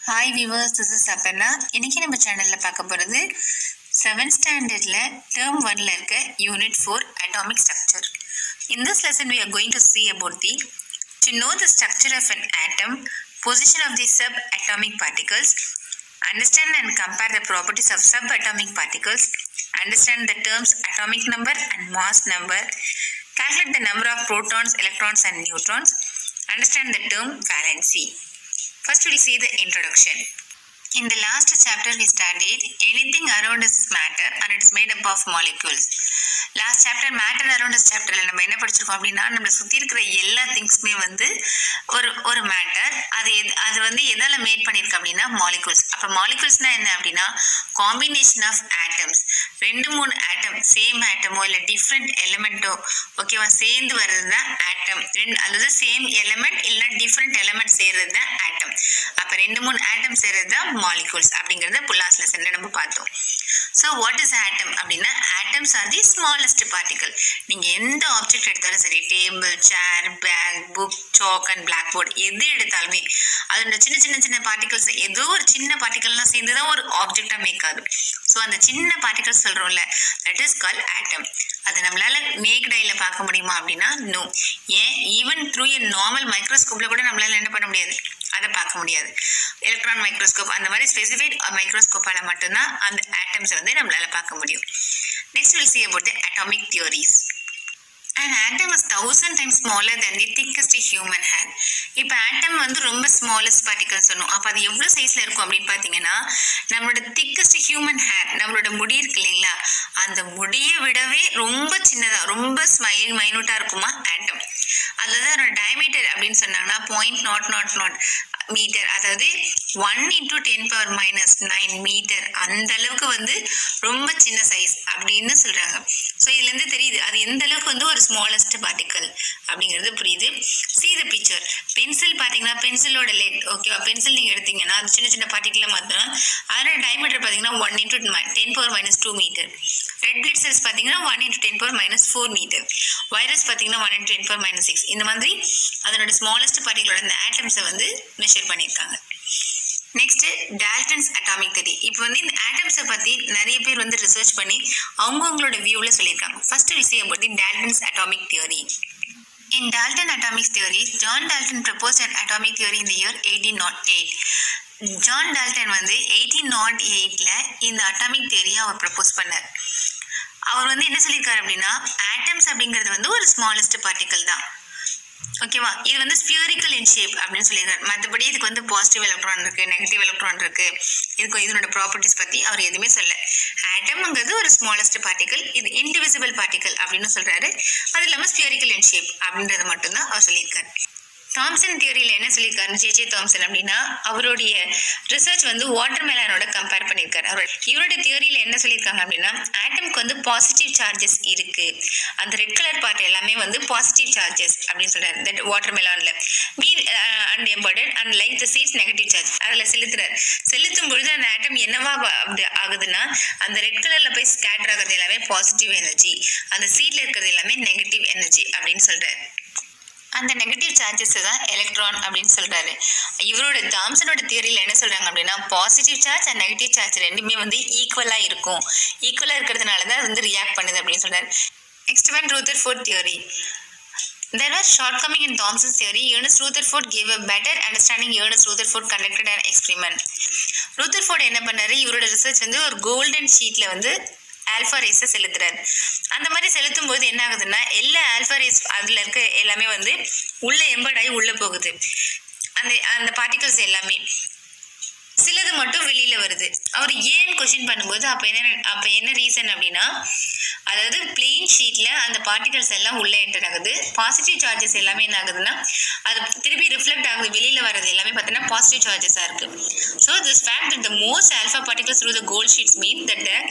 Hi viewers this is Aparna இன்னைக்கு நம்ம சேனலில் பார்க்க போகிறது செவன்த் ஸ்டாண்டர்டில் டேர்ம் ஒன்ல இருக்க unit four atomic structure in this lesson we are going to see about the to know the structure of an atom position of the subatomic particles understand and compare the properties of subatomic particles understand the terms atomic number and mass number calculate the number of protons electrons and neutrons understand the term valency First, we'll see the introduction. In the last chapter, we studied anything around us matter and it's made up of molecules. Last chapter matter around சாப்டரில் நம்ம என்ன படிச்சிருக்கோம் அப்படின்னா நம்மளை சுற்றி இருக்கிற எல்லா திங்ஸுமே வந்து ஒரு ஒரு மேட்டர் அது எது அது வந்து எதால் மேட் பண்ணியிருக்கு அப்படின்னா மாலிகூல்ஸ் அப்போ மாலிகூல்ஸ்னால் என்ன அப்படின்னா காம்பினேஷன் ஆஃப் ஆட்டம்ஸ் ரெண்டு மூணு ஆட்டம் சேம் ஆட்டமோ இல்லை டிஃப்ரெண்ட் எலிமெண்ட்டோ ஓகேவா சேர்ந்து வர்றது தான் ஆட்டம் ரெண்டு அதாவது சேம் எலிமெண்ட் இல்லைன்னா டிஃப்ரெண்ட் எலிமெண்ட் சேர்றது தான் ஆட்டம் அப்போ ரெண்டு மூணு ஆட்டம் சேர்றது தான் மாலிகூல்ஸ் அப்படிங்கிறத புல்லாஸ் லெசனில் நம்ம பார்த்தோம் ஸோ வாட் இஸ் ஆட்டம் அப்படின்னா atoms are the smallest particle நீங்கள் எந்த ஆப்ஜெக்ட் எடுத்தாலும் சரி table chair bag book chalk and blackboard எது எடுத்தாலுமே அதோட சின்ன சின்ன சின்ன பார்ட்டிகல்ஸ் ஏதோ ஒரு சின்ன பார்ட்டிகல்லாம் சேர்ந்து தான் ஒரு ஆப்ஜெக்டாக மேக் ஆகுது ஸோ அந்த சின்ன பார்ட்டிகல்ஸ் சொல்கிறோம்ல தட் இஸ் கால் ஆட்டம் அது நம்மளால நேக்ட் ஐயில் பார்க்க முடியுமா அப்படின்னா நோ ஏன் ஈவன் த்ரூ எ நார்மல் மைக்ரோஸ்கோப்பில் கூட நம்மளால என்ன பண்ண முடியாது அதை பார்க்க முடியாது எலக்ட்ரான் மைக்ரோஸ்கோப் அந்த மாதிரி ஸ்பெசிஃபைட் மைக்ரோஸ்கோப்பால் மட்டும்தான் அந்த ஆட்டம்ஸை வந்து நம்மளால பார்க்க முடியும் next will see about the atomic theories An atom is thousand times smaller than the thickest human hair. இப்போ ஆட்டம் வந்து ரொம்ப ஸ்மாலஸ்ட் பார்ட்டிகல் சொன்னோம் அப்போ அது எவ்வளோ சைஸில் இருக்கும் அப்படின்னு பார்த்தீங்கன்னா நம்மளோட திக்கஸ்ட் ஹியூமன் ஹேர் நம்மளோட முடி இருக்கு இல்லைங்களா அந்த முடியை விடவே ரொம்ப சின்னதாக ரொம்ப ஸ்மைல் மைனூட்டாக இருக்குமா ஆட்டம் அதில் தான் அதோட டயமீட்டர் அப்படின்னு சொன்னாங்கன்னா point naught naught naught metre அதாவது one into ten power minus nine metre அந்த அளவுக்கு வந்து ரொம்ப சின்ன சைஸ் அப்படின்னு சொல்கிறாங்க ஸோ இதுலேருந்து தெரியுது அது எந்த அளவுக்கு வந்து ஒரு ஸ்மாலஸ்ட் பார்ட்டிக்கல் அப்படிங்கிறது புரியுது சி த பிக்சர் பென்சில் பார்த்தீங்கன்னா பென்சிலோட லெட் ஓகேவா பென்சில் நீங்கள் எடுத்தீங்கன்னா அது சின்ன சின்ன பார்ட்டிக்கலாக மாற்றினா அதோட டயமீட்டர் பார்த்தீங்கன்னா one into ten power minus two metre red blood cells பார்த்தீங்கன்னா one into ten power minus four metre virus பார்த்தீங்கன்னா one into ten power minus six இந்த மாதிரி அதனோட ஸ்மாலஸ்ட் பார்ட்டிகளோட இந்த ஆட்டம்ஸை வந்து மெஷர் பண்ணியிருக்காங்க நெக்ஸ்ட் டால்டன்ஸ் அட்டாமிக் தியரி இப்போ வந்து இந்த ஆட்டம்ஸை பற்றி நிறைய பேர் வந்து ரிசர்ச் பண்ணி அவங்கவுங்களோட வியூவில் சொல்லியிருக்காங்க ஃபர்ஸ்ட் விஷயம் about the Dalton's atomic theory In Dalton atomic theory, John Dalton proposed an atomic theory in the year 1808. John Dalton வந்து எயிட்டீன் நாட் எயிட்டில் இந்த அட்டாமிக் தியரியை அவர் ப்ரப்போஸ் பண்ணார் அவர் வந்து என்ன சொல்லியிருக்காரு அப்படின்னா ஆட்டம்ஸ் அப்படிங்கிறது வந்து ஒரு ஸ்மாலஸ்ட் பார்ட்டிக்கல் தான் ஓகேவா இது வந்து ஸ்பியரிக்கல் இன் ஷேப் அப்படின்னு சொல்லியிருக்காரு மற்றபடி இதுக்கு வந்து பாசிட்டிவ் எலக்ட்ரான் இருக்கு நெகட்டிவ் எலக்ட்ரான் இருக்கு இதுக்கு இதனோட ப்ராப்பர்ட்டிஸ் பற்றி அவர் எதுவுமே சொல்ல ஆட்டம்ங்கிறது ஒரு ஸ்மாலஸ்ட் பார்ட்டிக்கல் இது இன்டிவிசிபிள் பார்ட்டிக்கல் அப்படின்னு சொல்றாரு அது இல்லாமல் ஸ்பியரிக்கல் இன் ஷேப் அப்படின்றது மட்டும்தான் அவர் சொல்லியிருக்காரு தாம்சன் தியரியில் என்ன சொல்லியிருக்காரு ஜே தாம்சன் அப்படின்னா அவருடைய ரிசர்ச் வந்து வாட்டர் மெலானோட கம்பேர் பண்ணியிருக்காரு அவர் இவருடைய தியரியில் என்ன சொல்லியிருக்காங்க அப்படின்னா ஆட்டம்க்கு வந்து பாசிட்டிவ் சார்ஜஸ் இருக்கு அந்த ரெட் கலர் பார்ட் எல்லாமே வந்து பாசிட்டிவ் சார்ஜஸ் அப்படின்னு சொல்றாரு தட் வாட்டர் மெலானில் be and embedded and like the சீஸ் நெகட்டிவ் சார்ஜ் அதில் செலுத்துறாரு செலுத்தும் பொழுது அந்த ஆட்டம் என்னவா அப்படி ஆகுதுன்னா அந்த ரெட் கலரில் போய் ஸ்கேட்டர் ஆகிறது எல்லாமே பாசிட்டிவ் எனர்ஜி அந்த சீட்ல இருக்கிறது எல்லாமே நெகட்டிவ் எனர்ஜி அப்படின்னு சொல்றாரு அந்த நெகட்டிவ் சார்ஜஸ் தான் எலக்ட்ரான் அப்படின்னு சொல்றாரு இவரோட தாம்சனோட தியரியில் என்ன சொல்றாங்க அப்படின்னா positive charge and negative charge ரெண்டுமே வந்து ஈக்குவலா இருக்கும் ஈக்குவலா இருக்கிறதுனால தான் அது வந்து ரியாக்ட் பண்ணுது அப்படின்னு சொல்றாரு next one Rutherford theory There was shortcoming in Thomson's theory. Ernest Rutherford gave a better understanding. Ernest Rutherford conducted an experiment. Rutherford என்ன பண்ணாரு இவரோட ரிசர்ச் வந்து ஒரு கோல்டன் ஷீட்ல வந்து ஆல்ஃபா ரேஸை செலுத்துறாரு அந்த மாதிரி செலுத்தும் போது என்ன ஆகுதுன்னா எல்லா ஆல்ஃபா ரேஸ் அதில் இருக்க எல்லாமே வந்து உள்ள எம்பர்ட் ஆகி உள்ள போகுது அந்த அந்த பார்ட்டிகல்ஸ் எல்லாமே சிலது மட்டும் வெளியில வருது அவர் ஏன் கொஸ்டின் பண்ணும்போது அப்ப என்ன அப்ப என்ன ரீசன் அப்படின்னா அதாவது பிளெயின் ஷீட்ல அந்த பார்ட்டிகல்ஸ் எல்லாம் உள்ள என்டர் ஆகுது பாசிட்டிவ் சார்ஜஸ் எல்லாமே என்ன ஆகுதுன்னா அது திருப்பி ரிஃப்ளெக்ட் ஆகுது வெளியில வர்றது எல்லாமே பார்த்தீங்கன்னா பாசிட்டிவ் சார்ஜஸா இருக்கு so this fact that the most alpha particles through the gold sheets mean that the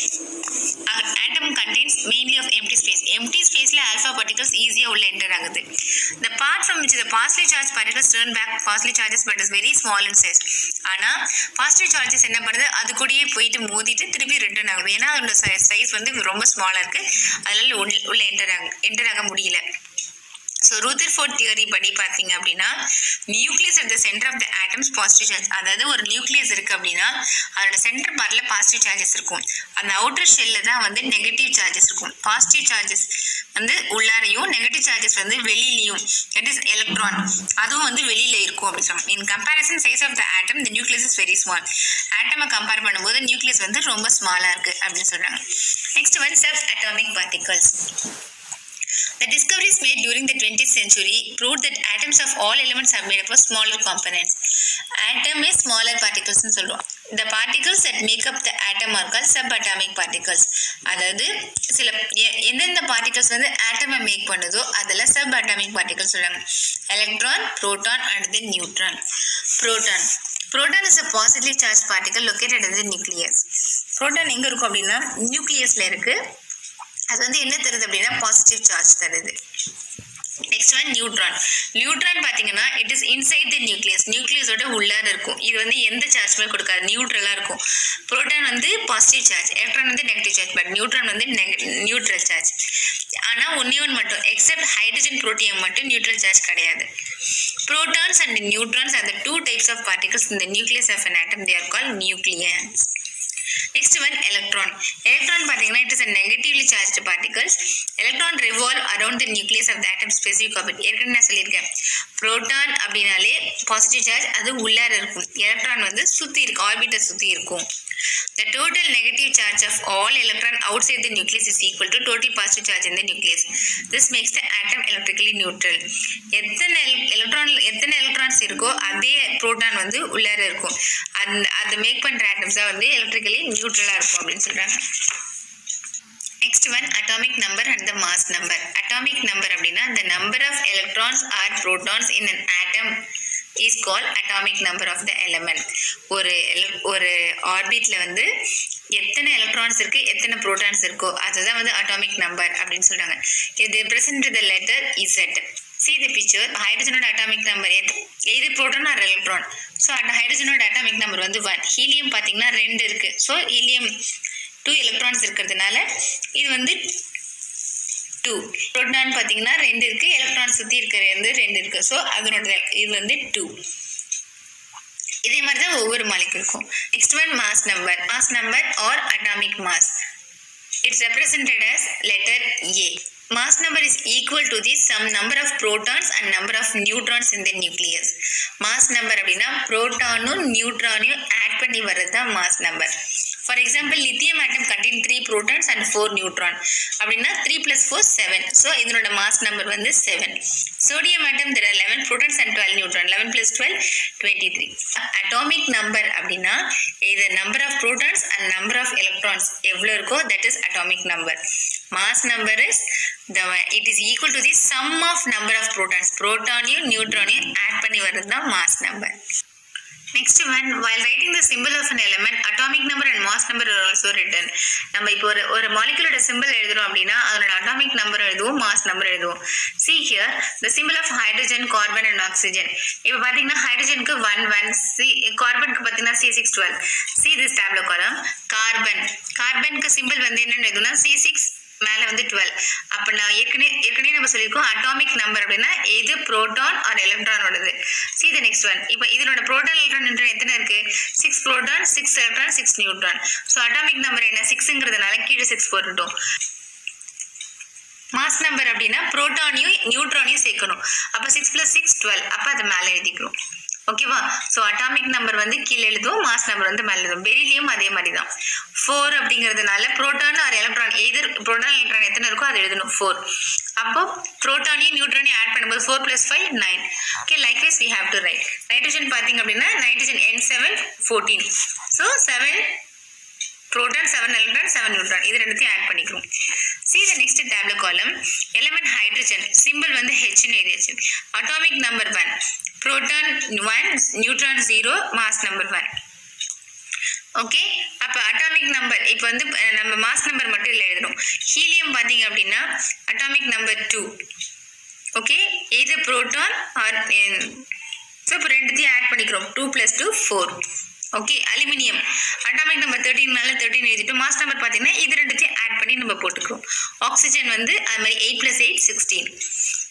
atom contains mainly of empty space empty spaceல alpha particles ஈஸியா உள்ள என்டர் ஆகுது the part from which the positively charged particles turn back positively charges but is very small in size ஆனா positive charges என்ன பண்ணுது அது கூடயே போயிட்டு மோதிட்டு திருப்பி ரிட்டர்ன் ஆகுது ஏன்னா அதோட சைஸ் வந்து ரொம்ப ஸ்மாலா இருக்கு அதனால உள்ள உள்ள என்டர் ஆக என்டர் ஆக முடியல ஸோ ரூதர் ஃபோர்ட் தியரி படி பார்த்தீங்க அப்படின்னா nucleus at the centre of the atoms positive charge அதாவது ஒரு நியூக்ளியஸ் இருக்கு அப்படின்னா அதோட சென்டர் பார்ட்டில் பாசிட்டிவ் சார்ஜஸ் இருக்கும் அந்த அவுட்டர் ஷெல்ல தான் வந்து நெகட்டிவ் சார்ஜஸ் இருக்கும் பாசிட்டிவ் சார்ஜஸ் வந்து உள்ளாரையும் நெகட்டிவ் சார்ஜஸ் வந்து வெளியிலையும் தட் இஸ் எலக்ட்ரான் அதுவும் வந்து வெளியில இருக்கும் அப்படின்னு சொல்லுவாங்க in comparison size of the atom the nucleus is very small ஆட்டமை கம்பேர் பண்ணும்போது நியூக்ளியஸ் வந்து ரொம்ப ஸ்மாலாக இருக்கு அப்படின்னு சொல்றாங்க next one subatomic particles The discoveries made during the 20th century proved that atoms of all elements are made up of smaller components. Atom is smaller particles னு சொல்லுவோம் The particles that make up the atom are called subatomic particles. அதாவது சில எ- எந்தெந்த particles வந்து ஆட்டமை make பண்ணுதோ அதெல்லாம் subatomic particles சொல்றாங்க electron, proton and then neutron. Proton. Proton is a positively charged particle located in the nucleus. Proton எங்க இருக்கும் அப்படின்னா நியூக்ளியஸ்ல இருக்கு அது வந்து என்ன தருது அப்படின்னா பாசிட்டிவ் சார்ஜ் தருது நெக்ஸ்ட் ஒன் நியூட்ரான் நியூட்ரான் பார்த்தீங்கன்னா it is inside the nucleus நியூக்ளியஸோட உள்ளார இருக்கும் இது வந்து எந்த சார்ஜுமே கொடுக்காது நியூட்ரலாக இருக்கும் புரோட்டான் வந்து பாசிட்டிவ் சார்ஜ் எலக்ட்ரான் வந்து நெகட்டிவ் சார்ஜ் பட் நியூட்ரான் வந்து நியூட்ரல் சார்ஜ் ஆனால் ஒன்றே ஒன்று மட்டும் எக்ஸப்ட் ஹைட்ரஜன் புரோட்டியம் மட்டும் நியூட்ரல் சார்ஜ் கிடையாது protons and neutrons are the two types of particles in the nucleus of an atom they are called nucleons next one electron electron பார்த்தீங்கன்னா it is a negatively charged particles electron revolve around the nucleus of the atom specific of ஏற்கனவே நான் சொல்லியிருக்கேன் proton அப்படின்னாலே positive charge அது உள்ளார இருக்கும் electron வந்து சுற்றி இருக்கும் ஆர்பிட்டை சுற்றி இருக்கும் The total negative charge of all electron outside the nucleus is equal to total positive charge in the nucleus. This makes the atom electrically neutral. எத்தனை எலக்ட்ரான் எத்தனை எலக்ட்ரான்ஸ் இருக்கோ அதே புரோட்டான் வந்து உள்ளார இருக்கும் அந்த அதை மேக் பண்ற ஆட்டம்ஸ் தான் வந்து எலக்ட்ரிக்கலி நியூட்ரலா இருக்கும் அப்படின்னு சொல்றாங்க next one atomic number and the mass number atomic number அப்படின்னா the number of electrons or protons in an atom is call atomic number of the element ஒரு ele- ஒரு ஆர்பிட்ல வந்து எத்தனை எலக்ட்ரான்ஸ் இருக்கு எத்தனை புரோட்டான்ஸ் இருக்கோ அதுதான் வந்து அட்டாமிக் நம்பர் அப்படின்னு சொல்றாங்க இது represent the letter Z see the picture ஹைட்ரஜனோட அட்டாமிக் நம்பர் எது புரோட்டான் ஆர் எலக்ட்ரான் ஸோ அந்த ஹைட்ரஜனோட அட்டாமிக் நம்பர் வந்து ஒன் ஹீலியம் பார்த்தீங்கன்னா ரெண்டு இருக்கு ஸோ ஹீலியம் டூ எலக்ட்ரான்ஸ் இருக்கிறதுனால இது வந்து டூ புரோட்டான் பார்த்தீங்கன்னா ரெண்டு இருக்கு எலக்ட்ரான் சுற்றி இருக்கிறது வந்து ரெண்டு இருக்கு ஸோ அதனோட இது வந்து டூ இதே மாதிரி தான் ஒவ்வொரு மாலிகுலுக்கும் next one mass number mass number or atomic mass it's represented as letter A. Mass number is equal to the sum number of protons and number of neutrons in the nucleus. Mass number அப்படின்னா புரோட்டானும் நியூட்ரானையும் add பண்ணி வர்றது தான் mass number for example lithium atom contain three protons and four neutron அப்படின்னா three plus four seven so இதனோட mass number வந்து seven sodium atom there are eleven protons and twelve neutron eleven plus twelve twenty three atomic number அப்படின்னா இது number of protons and number of electrons எவ்வளோ இருக்கோ that is atomic number mass number is the it is equal to the sum of number of protons புரோட்டானையும் நியூட்ரானையும் add பண்ணி வர்றது தான் mass number next one while writing the symbol of an element atomic number and mass number are also written நம்ம இப்போ ஒரு ஒரு மாலிகுலோட simple எழுதுறோம் அப்படின்னா அதோட அட்டாமிக் நம்பர் எழுதுவோம் மாஸ் நம்பர் எழுதுவோம் see here the symbol of hydrogen carbon and oxygen இப்போ பாத்தீங்கன்னா ஹைட்ரஜனுக்கு ஒன் ஒன் சி கார்பனுக்கு பார்த்தீங்கன்னா C six twelve see this table column carbon கார்பனுக்கு simple வந்து என்னென்னு எழுதுனா சி சிக்ஸ் மேலே வந்து டுவெல் அப்போ நான் ஏற்கனவே ஏற்கனவே நம்ம சொல்லியிருக்கோம் அட்டாமிக் நம்பர் அப்படின்னா இது புரோட்டான் ஆர் எலக்ட்ரானோடது சி த நெக்ஸ்ட் ஒன் இப்போ இதனோட புரோட்டான் எலக்ட்ரான் நியூட்ரான் எத்தனை இருக்கு six proton six electron six neutron so atomic number என்ன சிக்ஸுங்கிறதுனால கீழே சிக்ஸ் போட்டுட்டோம் மாஸ் நம்பர் அப்படின்னா புரோட்டானையும் நியூட்ரானையும் சேர்க்கணும் அப்போ சிக்ஸ் ப்ளஸ் சிக்ஸ் டுவெல் அப்போ அதை மேலே எழுதிக்கிறோம் ஓகேவா ஸோ அட்டாமிக் நம்பர் வந்து கீழே எழுதுவோம் மாஸ் நம்பர் வந்து மேலே எழுதுவோம் பெரிலியும் அதே மாதிரி தான் ஃபோர் அப்படிங்கிறதுனால புரோட்டான் ஆர் எலக்ட்ரான் எதிர் புரோட்டான் எலக்ட்ரான் எத்தனை இருக்கோ அதை எழுதணும் ஃபோர் அப்போ புரோட்டானையும் நியூட்ரானையும் ஆட் பண்ணும்போது four plus five nine okay likewise we have to write nitrogen பார்த்தீங்க அப்படின்னா nitrogen N seven fourteen so seven proton seven electron seven neutron இது ரெண்டுத்தையும் ஆட் பண்ணிக்கிறோம் சி த நெக்ஸ்ட் டேப்லோ காலம் எலமெண்ட் ஹைட்ரஜன் சிம்பிள் வந்து ஹெச்னு எழுதியாச்சு atomic number one proton one neutron zero mass number one okay அப்போ அட்டாமிக் நம்பர் இப்போ வந்து அஹ், நம்ம மாஸ் நம்பர் மட்டும் இல்லை எழுதுறோம் ஹீலியம் பார்த்தீங்க அப்படின்னா அட்டாமிக் நம்பர் டூ ஓகே எது புரோட்டான் ஆர் ஸோ இப்போ ரெண்டுத்தையும் ஆட் பண்ணிக்கிறோம் two plus two four okay aluminium atomic number தேர்ட்டின்னால தேர்ட்டின் எழுதிட்டு மாஸ் நம்பர் பார்த்தீங்கன்னா இது ரெண்டுத்தையும் ஆட் பண்ணி நம்ம போட்டுக்கிறோம் ஆக்சிஜன் வந்து அது மாதிரி eight plus eight sixteen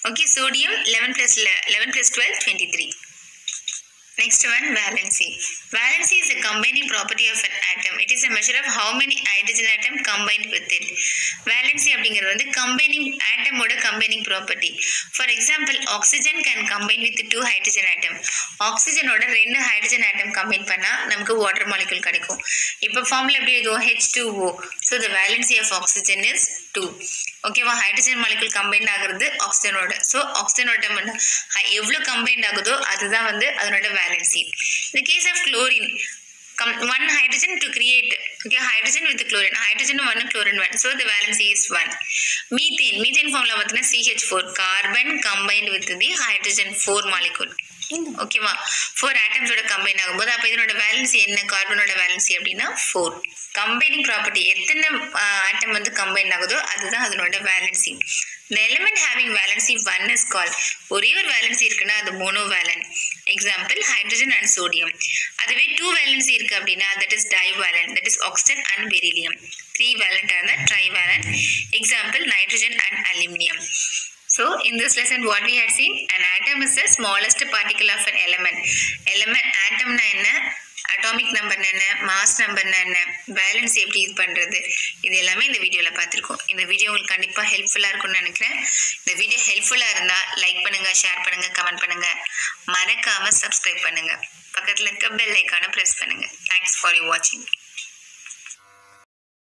Okay, sodium 11 plus le- 11 plus 12, 23. Next one, valency. Valency is a combining property of an atom. It is a measure of how many hydrogen atom combined with it. Valency அப்படிங்கிறது வந்து combining atom ஓட combining property. For example, oxygen can combine with two hydrogen atom. Oxygen ஓட ரெண்டு hydrogen atom combine பண்ணா நமக்கு water molecule கிடைக்கும். இப்போ formula எப்படி எழுதுவோம் H2O. So the valency of oxygen is 2. ஓகேவா ஹைட்ரஜன் மாலிகுல் கம்பைன் ஆகுறது ஆக்சிஜனோட ஸோ ஆக்சிஜனோட வந்து ஹை- எவ்வளோ கம்பைன்ட் ஆகுதோ அதுதான் வந்து அதனோட வேலன்சி இந்த case of chlorine come one hydrogen to create okay hydrogen with chlorine hydrogen one chlorine one so the valency is one methane methane formula பார்த்தீங்கன்னா CH four carbon combined with the hydrogen four molecule ஓகேவா four ஆட்டம்ஸோட combine ஆகும்போது அப்போ இதனோட valency என்ன கார்பனோட valency அப்படின்னா four combining property எத்தனை ஆட்டம் வந்து கம்பைன் ஆகுதோ அதுதான் அதனோட valency the element having valency 1 is called ஒரே ஒரு வேலன்சி இருக்குன்னா அது monovalent example hydrogen and sodium அதுவே டூ வேலன்சி இருக்கு அப்படின்னா that is divalent that is oxygen and beryllium three valent இருந்தால் trivalent example nitrogen and aluminium So in this lesson what we had seen an atom is the smallest particle of an element. Element atom na என்ன atomic number என்ன mass number என்ன balance எப்படி இது பண்ணுறது இது எல்லாமே இந்த வீடியோவில் பார்த்துருக்கோம் இந்த வீடியோ உங்களுக்கு கண்டிப்பாக ஹெல்ப்ஃபுல்லாக இருக்கும்னு நினைக்கிறேன் இந்த வீடியோ ஹெல்ப்ஃபுல்லாக இருந்தால் லைக் பண்ணுங்கள் ஷேர் பண்ணுங்கள் கமெண்ட் பண்ணுங்கள் மறக்காமல் சப்ஸ்கிரைப் பண்ணுங்கள் பக்கத்தில் இருக்க பெல் ஐக்கானை ப்ரெஸ் பண்ணுங்கள் தேங்க்ஸ் ஃபார் யூ வாட்சிங்